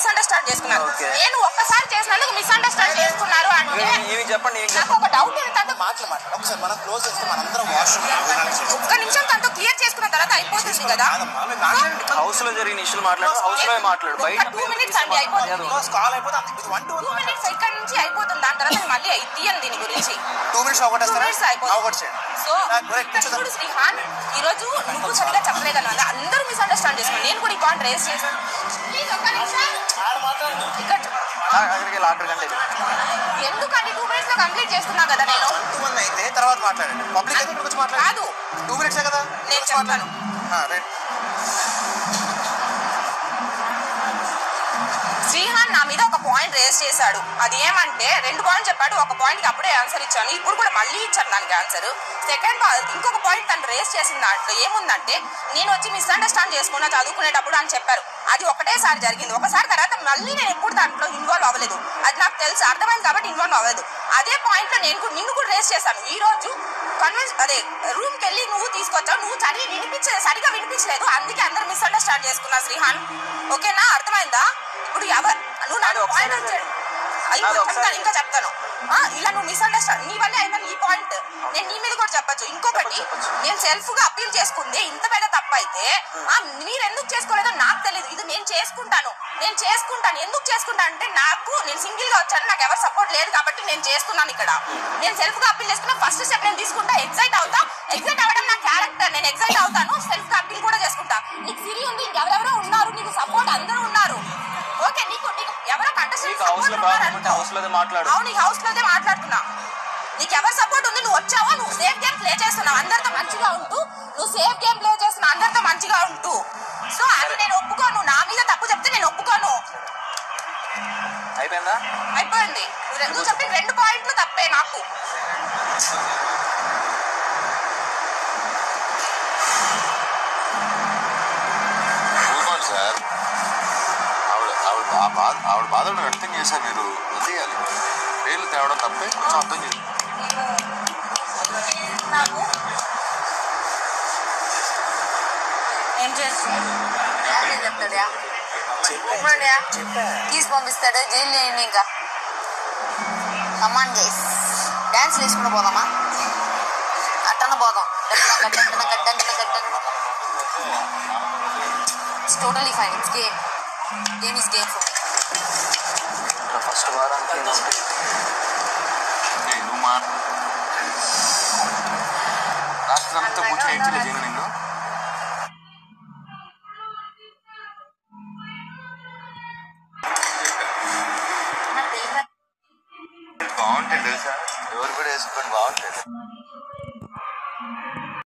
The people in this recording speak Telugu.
మిస్అండర్స్టాండ్ చేసుకున్నారు Okay. నేను ఒక్కసారి చేసినందుకు మిస్అండర్స్టాండ్ చేసుకున్నారు అంటే ఇవి చెప్పండి ఇవి నాకు ఒక డౌట్ ఏంటంటే మాటలు మాట్లాడు ఒకసారి మనం క్లోజ్ చేస్తే మనందరం వాష్రూమ్ ఒక్క నిమిషం తనతో క్లియర్ చేసుకున్న తర్వాత అయిపోతుంది కదా హౌస్ లో జరిగిన ఇష్యూలు మాట్లాడు హౌస్ లో మాట్లాడు బయట టూ మినిట్స్ అండి అయిపోతుంది కాల్ అయిపోతే ఇది వన్ టూ టూ మినిట్స్ ఇక్కడ నుంచి అయిపోతుంది దాని తర్వాత నేను మళ్ళీ తీయను దీని గురించి టూ మినిట్స్ టూ ఒకటేస్తారా మినిట్స్ అయిపోతుంది ఒకటి చేయండి సో ఇక్కడ చూడు శ్రీహాన్ ఈ రోజు నువ్వు సరిగా చెప్పలేదని వల్ల అందరూ మిస్అండర్స్టాండ్ చేసుకున్నాను నేను కూడా ఈ పాయింట్ రేస్ చేశాను ప్లీజ్ ఒక్క నిమిషం ఇక్కడ చూ- అక్కడికి వెళ్ళి అక్కడికి అంటే ఎందుకండి టూ మినిట్స్ లో కంప్లీట్ చేస్తున్నా కదా నేను టూ వన్ అయితే తర్వాత మాట్లాడండి పబ్లిక్ అయితే ఇక్కడికి వచ్చి మాట్లాడండి కాదు టూ మినిట్సే కదా నేను వచ్చి మాట్లాడు. ఆ, రైట్ శ్రీహాన్ నా మీద ఒక పాయింట్ రేస్ చేశాడు అది ఏమంటే రెండు పాయింట్ చెప్పాడు ఒక పాయింట్ కి అప్పుడే ఆన్సర్ ఇచ్చాను ఇప్పుడు కూడా మళ్ళీ ఇచ్చాను దానికి ఆన్సర్ సెకండ్ ఇంకొక పాయింట్ తను రేస్ చేసిన దాంట్లో ఏముందంటే నేను వచ్చి మిస్అండర్స్టాండ్ చేసుకున్నా చదువుకునేటప్పుడు అని చెప్పారు అది ఒకటేసారి జరిగింది ఒకసారి తర్వాత మళ్ళీ నేను ఎప్పుడు దాంట్లో ఇన్వాల్వ్ అవ్వలేదు అది నాకు తెలుసు అర్థమైంది కాబట్టి ఇన్వాల్వ్ అవ్వలేదు అదే పాయింట్ లో నేను కూడా- నిన్ను కూడా రేస్ చేశాను ఈ రోజు కన్విన్స్ అదే రూమ్ కి వెళ్ళి నువ్వు తీసుకొచ్చావు నువ్వు సరి వినిపించలేదు సరిగా వినిపించలేదు అందుకే అందరు మిస్అండర్స్టాండ్ చేసుకున్నా శ్రీహాన్ ఓకేనా అర్థమైందా ఇప్పుడు ఎవరు నువ్వు నాకు అది ఒకసారి పాయింట్ వచ్చాడు అది ఇంకా ఒకసారి చెప్తాను ఇంకా చెప్తాను ఆ, ఇలా నువ్వు మిస్అండర్స్టాండ్ నీ వల్లే అయిందని ఈ పాయింట్ నేను నీ మీద కూడా చెప్పొచ్చు ఇంకొకటి నేను సెల్ఫ్ గా అప్పీల్ చేసుకుంది ఇంత పెద్ద తప్పు అయితే ఆ, మీరు ఎందుకు చేసుకోలేదో నాకు తెలియదు ఇది నేను చేసుకుంటాను నేను చేసుకుంటాను ఎందుకు చేసుకుంటా అంటే నాకు నేను సింగిల్ గా వచ్చాను నాకు ఎవరు సపోర్ట్ లేదు కాబట్టి నేను చేసుకున్నాను ఇక్కడ నేను సెల్ఫ్ గా అప్పీల్ చేసుకున్నా ఫస్ట్ స్టెప్ నేను తీసుకుంటా ఎగ్జైట్ అవుతా ఎగ్జైట్ అవ్వడం నా క్యారెక్టర్ నేను ఎగ్జైట్ అవుతాను సెల్ఫ్ గా అప్పీల్ కూడా చేసుకుంటా నీకు సిరి ఉంది ఇంకెవరెవరో ఉన్నారు నీకు సపోర్ట్ అందరూ ఉన్నారు ఓకే నీకు నీకు ఎవరో కంటెస్టెంట్ నీకు హౌస్ లో ప్రాబ్లం ఉంటే హౌస్ లోనే మాట్లాడు అవును నీకు హౌస్ లోనే మాట్లాడుతున్నా నీకు ఎవరు సపోర్ట్ ఉంది నువ్వు వచ్చావా నువ్వు సేఫ్ గేమ్ ప్లే చేస్తున్నావు అందరితో మంచిగా ఉంటూ నువ్వు సేఫ్ గేమ్ ప్లే చేస్తున్నావు అందరితో మంచిగా ఉంటూ సో అది నేను ఒప్పుకోను నా మీద తప్పు చెప్తే నేను ఒప్పుకోను అయిపోయిందా అయిపోయింది నువ్వు రెండు- నువ్వు చెప్పిన రెండు పాయింట్లు తప్పే నాకు ఊరుకోండి సార్ ఆవిడ ఆవిడ ఆ బాధ ఆవిడ బాధను వ్యక్తం చేశారు మీరు వదిలేయాలి పేర్లు తేవడం తప్పే కొంచెం అర్థం చేయండి నాకు ఏం చేస్తున్నావు ఏం చెప్తాడా ఒప్పుకోండియా తీసి పంపిస్తాడు జైలు వేయండి ఇంకా కమాన్ గైస్ డ్యాన్స్ వేసుకుని పోదామా అట్టన పోదాం గడ్డంటన గడ్డంటన గడ్డంటన it's totally fine it's game game is game for first వారానికి ఏయ్, నువ్వు మాట రాత్రి అంతా కూర్చొని ఏం చేయలేదు జైలు నిన్ను బాగుంటుంది తెలుసా ఎవరు కూడా వేసుకొని బాగుంటుంది